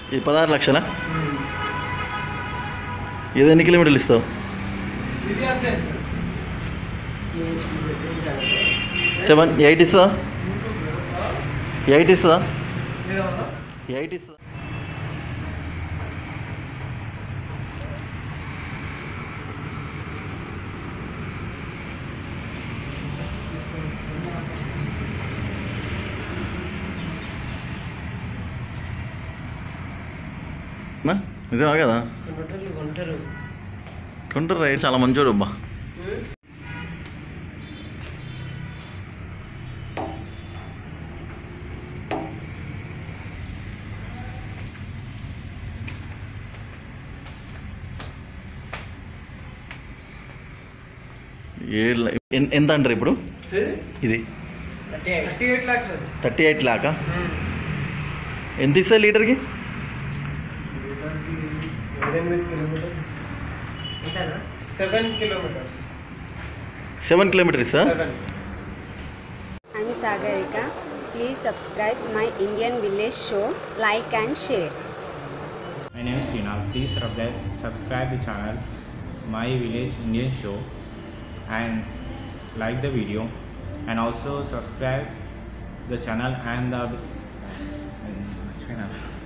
ఇది పదహారు లక్షలా ఇది ఎన్ని కిలోమీటర్లు ఇస్తావు ఇది అంతే సార్ సెవెన్ ఎయిట్ ఇస్తుందా ఎయిట్ ఇస్తుందా ఏదన్నా ఎయిట్ ఇస్తుందా మా, నిజమా కదా కొంటారు కొంటారు కొంటారు రైట్ చాలా మంచోడు అబ్బా ఏడు ల- ఎన్- ఎంత అంటారు ఇప్పుడు ఇది thirty eight thirty eight lakhs అది థర్టీ ఎయిట్ లాకా ఎంత ఇస్తుంది లీటర్కి ఏడెనిమిది kilometres seven kilometres seven kilometre ఇస్తా seven I'm Sagarika. Please subscribe my Indian Village show, like and share. My name is Srinath. Please subscribe, subscribe the channel My Village Indian Show and like the video and also subscribe the channel and the